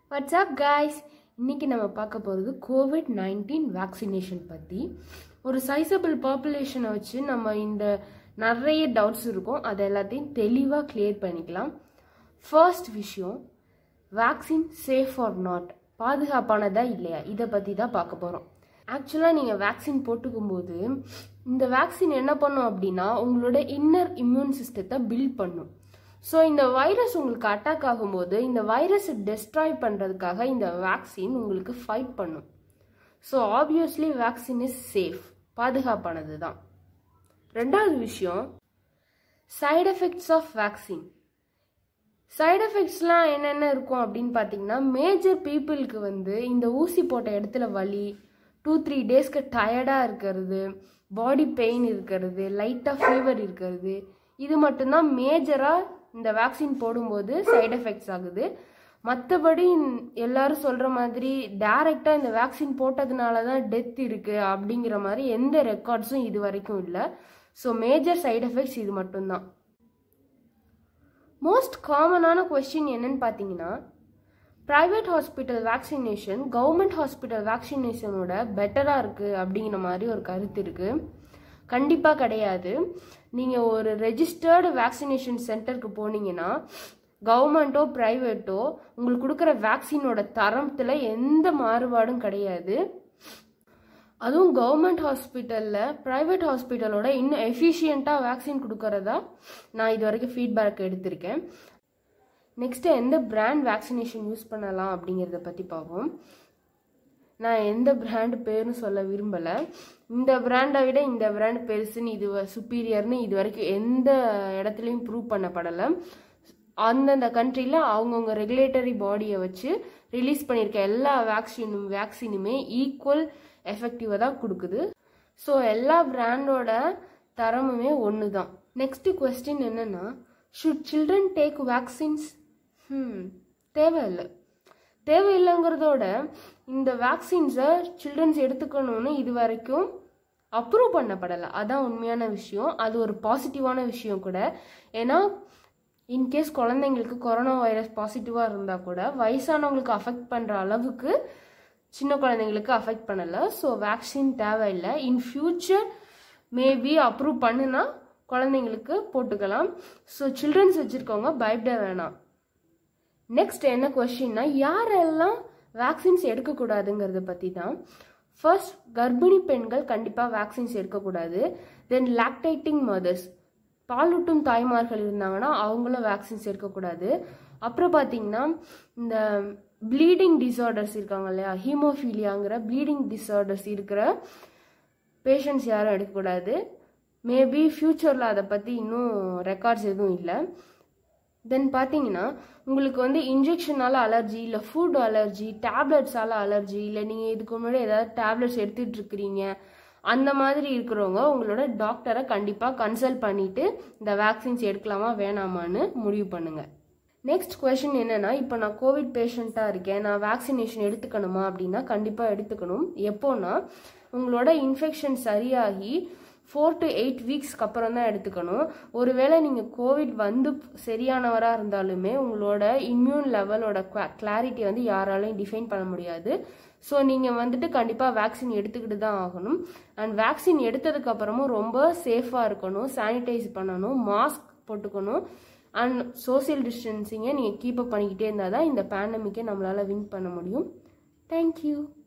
WhatsApp guys இன்னைக்கு நம்ம பார்க்க போகிறது கோவிட் நைன்டீன் வேக்சினேஷன் பற்றி ஒரு சைசபிள் பாப்புலேஷனை வச்சு நம்ம இந்த நிறைய டவுட்ஸ் இருக்கும் அதை எல்லாத்தையும் தெளிவாக கிளியர் பண்ணிக்கலாம் ஃபர்ஸ்ட் விஷயம் வேக்சின் சேஃப் ஆர் நாட் பாதுகாப்பானதா இல்லையா இதை பற்றி தான் பார்க்க போகிறோம் ஆக்சுவலாக நீங்கள் வேக்சின் போட்டுக்கும்போது இந்த வேக்சின் என்ன பண்ணும் அப்படின்னா உங்களோட இன்னர் இம்யூன் சிஸ்டத்தை பில்ட் பண்ணும் ஸோ இந்த வைரஸ் உங்களுக்கு அட்டாக் ஆகும்போது இந்த வைரஸை டெஸ்ட்ராய் பண்ணுறதுக்காக இந்த வேக்சின் உங்களுக்கு ஃபைட் பண்ணும் so obviously vaccine is safe பாதுகாப்பானது தான் ரெண்டாவது விஷயம் side effects of vaccine side எஃபெக்ட்ஸ்லாம் என்னென்ன இருக்கும் அப்படின்னு பார்த்தீங்கன்னா மேஜர் பீப்புளுக்கு வந்து இந்த ஊசி போட்ட இடத்துல வலி டூ த்ரீ டேஸ்க்கு டயர்டாக இருக்கிறது பாடி பெயின் இருக்கிறது லைட்டாக ஃபீவர் இருக்கிறது இது மட்டும்தான் மேஜராக இந்த வேக்சின் போடும்போது சைடு எஃபெக்ட்ஸ் ஆகுது மற்றபடி எல்லாரும் சொல்கிற மாதிரி டைரெக்டாக இந்த வேக்சின் போட்டதுனால தான் டெத் இருக்குது அப்படிங்கிற மாதிரி எந்த ரெக்கார்ட்ஸும் இது வரைக்கும் இல்லை ஸோ மேஜர் சைடு எஃபெக்ட்ஸ் இது மட்டும்தான் மோஸ்ட் காமனான கொஸ்டின் என்னன்னு பார்த்தீங்கன்னா private hospital vaccination government hospital வேக்சினேஷனோட பெட்டராக இருக்குது அப்படிங்கிற மாதிரி ஒரு கருத்து இருக்குது கண்டிப்பாக கிடையாது நீங்கள் ஒரு ரெஜிஸ்டர்டு வேக்சினேஷன் சென்டருக்கு போனீங்கன்னா கவர்மெண்ட்டோ ப்ரைவேட்டோ உங்களுக்கு கொடுக்குற வேக்சினோட தரத்தில் எந்த மாறுபாடும் கிடையாது அதுவும் கவர்மெண்ட் ஹாஸ்பிட்டலில் ப்ரைவேட் ஹாஸ்பிட்டலோட இன்னும் எஃபிஷியண்ட்டாக வேக்சின் கொடுக்கறதா நான் இது வரைக்கும் ஃபீட்பேக் எடுத்திருக்கேன் நெக்ஸ்ட்டு எந்த பிராண்ட் வேக்சினேஷன் யூஸ் பண்ணலாம் அப்படிங்கிறத பற்றி பார்ப்போம் நான் எந்த பிராண்ட் பேர்னு சொல்ல விரும்பலை இந்த பிராண்டை விட இந்த பிராண்ட் பெருசுன்னு இது சுப்பீரியர்னு இது வரைக்கும் எந்த இடத்துலையும் ப்ரூவ் பண்ணப்படலை அந்தந்த கண்ட்ரியில் அவங்கவுங்க ரெகுலேட்டரி பாடியை வச்சு ரிலீஸ் பண்ணியிருக்க எல்லா வேக்சினும் வேக்சினுமே ஈக்குவல் எஃபெக்டிவாக தான் கொடுக்குது ஸோ எல்லா பிராண்டோட தரமுமே ஒன்று தான் நெக்ஸ்ட் கொஸ்டின் என்னென்னா ஷுட் சில்ட்ரன் டேக் வேக்சின்ஸ் ம் தேவையில்லை தேவையில்லைங்கிறதோட இந்த வேக்சின்ஸை சில்ட்ரன்ஸ் எடுத்துக்கணும்னு இது வரைக்கும் அப்ரூவ் பண்ணப்படலை அதான் உண்மையான விஷயம் அது ஒரு பாசிட்டிவான விஷயம் கூட ஏன்னா இன்கேஸ் குழந்தைங்களுக்கு கொரோனா வைரஸ் பாசிட்டிவாக இருந்தால் கூட வயசானவங்களுக்கு அஃபெக்ட் பண்ணுற அளவுக்கு சின்ன குழந்தைங்களுக்கு அஃபெக்ட் பண்ணலை ஸோ வேக்சின் தேவையில்லை இன் ஃபியூச்சர் மேபி அப்ரூவ் பண்ணுனா குழந்தைங்களுக்கு போட்டுக்கலாம் ஸோ சில்ட்ரன்ஸ் வச்சுருக்கவங்க பயப்பட வேணாம் நெக்ஸ்ட் என்ன கொஸ்டின்னா யாரெல்லாம் வேக்சின்ஸ் எடுக்கக்கூடாதுங்கிறத பற்றி தான் ஃபர்ஸ்ட் கர்ப்பிணி பெண்கள் கண்டிப்பாக வேக்சின்ஸ் எடுக்கக்கூடாது தென் லாக்டேட்டிங் மதர்ஸ் பாலூட்டும் தாய்மார்கள் இருந்தாங்கன்னா அவங்களும் வேக்சின்ஸ் எடுக்கக்கூடாது அப்புறம் பார்த்தீங்கன்னா இந்த ப்ளீடிங் டிசார்டர்ஸ் இருக்காங்க இல்லையா ஹீமோஃபீலியாங்கிற ப்ளீடிங் டிசார்டர்ஸ் இருக்கிற பேஷண்ட்ஸ் யாரும் எடுக்கக்கூடாது மேபி ஃப்யூச்சரில் அதை பற்றி இன்னும் ரெக்கார்ட்ஸ் எதுவும் இல்லை தென் பார்த்தீங்கன்னா உங்களுக்கு வந்து இன்ஜெக்ஷனால் அலர்ஜி இல்லை ஃபுட் அலர்ஜி டேப்லெட்ஸால் அலர்ஜி இல்லை நீங்கள் இதுக்கு முன்னாடி ஏதாவது டேப்லெட்ஸ் எடுத்துகிட்டு இருக்கிறீங்க அந்த மாதிரி இருக்கிறவங்க உங்களோட டாக்டரை கண்டிப்பாக கன்சல்ட் பண்ணிவிட்டு இந்த வேக்சின்ஸ் எடுக்கலாமா வேணாமான்னு முடிவு பண்ணுங்கள் நெக்ஸ்ட் கொஷின் என்னென்னா இப்போ நான் கோவிட் பேஷண்ட்டாக இருக்கேன் நான் வேக்சினேஷன் எடுத்துக்கணுமா அப்படின்னா கண்டிப்பாக எடுத்துக்கணும் எப்போனா உங்களோட இன்ஃபெக்ஷன் சரியாகி ஃபோர் டு எயிட் வீக்ஸ்க்கு அப்புறம் தான் எடுத்துக்கணும் ஒருவேளை நீங்கள் கோவிட் வந்து சரியானவராக இருந்தாலுமே உங்களோட இம்யூன் லெவலோட கிளாரிட்டி வந்து யாராலையும் டிஃபைன் பண்ண முடியாது ஸோ நீங்கள் வந்துட்டு கண்டிப்பாக வேக்சின் எடுத்துக்கிட்டு தான் ஆகணும் அண்ட் வேக்சின் எடுத்ததுக்கு அப்புறமும் ரொம்ப சேஃபாக இருக்கணும் சானிடைஸ் பண்ணணும் மாஸ்க் போட்டுக்கணும் அண்ட் சோசியல் டிஸ்டன்சிங்கை நீங்கள் கீப் அப் பண்ணிக்கிட்டே இருந்தால் தான் இந்த பேண்டமிக்கை நம்மளால் வின் பண்ண முடியும் தேங்க்யூ